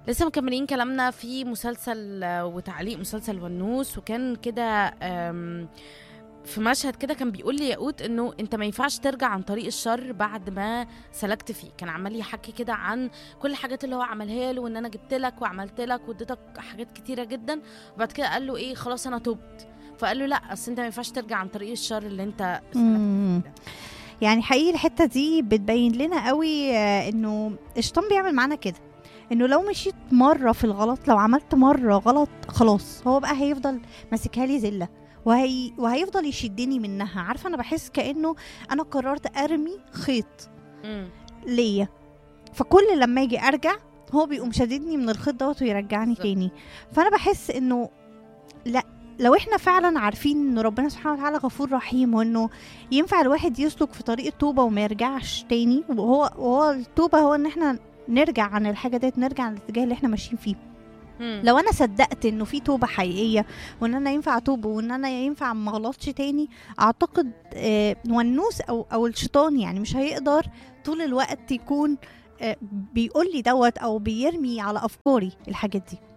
لسه مكملين كلامنا في مسلسل آه، وتعليق مسلسل ونوس وكان كده آم، في مشهد كده كان بيقول لي ياقوت انه انت ما ينفعش ترجع عن طريق الشر بعد ما سلكت فيه كان عمال يحكي كده عن كل الحاجات اللي هو عملها له وان انا جبت لك وعملت لك واديتك حاجات كتيره جدا وبعد كده قال له ايه خلاص انا تبت فقال له لا اصل انت ما ينفعش ترجع عن طريق الشر اللي انت سلكت مم. فيه ده يعني حقيقي الحته دي بتبين لنا قوي آه، انه الشيطان بيعمل معانا كده انه لو مشيت مره في الغلط لو عملت مره غلط خلاص هو بقى هيفضل ماسكها لي زله وهي وهيفضل يشدني منها عارفه انا بحس كانه انا قررت ارمي خيط مم. ليا فكل لما اجي ارجع هو بيقوم شاددني من الخيط دوت ويرجعني بالظبط. تاني فانا بحس انه لا لو احنا فعلا عارفين ان ربنا سبحانه وتعالى غفور رحيم وانه ينفع الواحد يسلك في طريق التوبه وما يرجعش تاني وهو وهو التوبه هو ان احنا نرجع عن الحاجه ديت نرجع عن الاتجاه اللي احنا ماشيين فيه مم. لو انا صدقت انه في توبه حقيقيه وان انا ينفع اتوب وان انا ينفع ما اغلطش تاني اعتقد آه، والنوس او او الشيطان يعني مش هيقدر طول الوقت يكون آه، بيقول لي دوت او بيرمي على افكاري الحاجات دي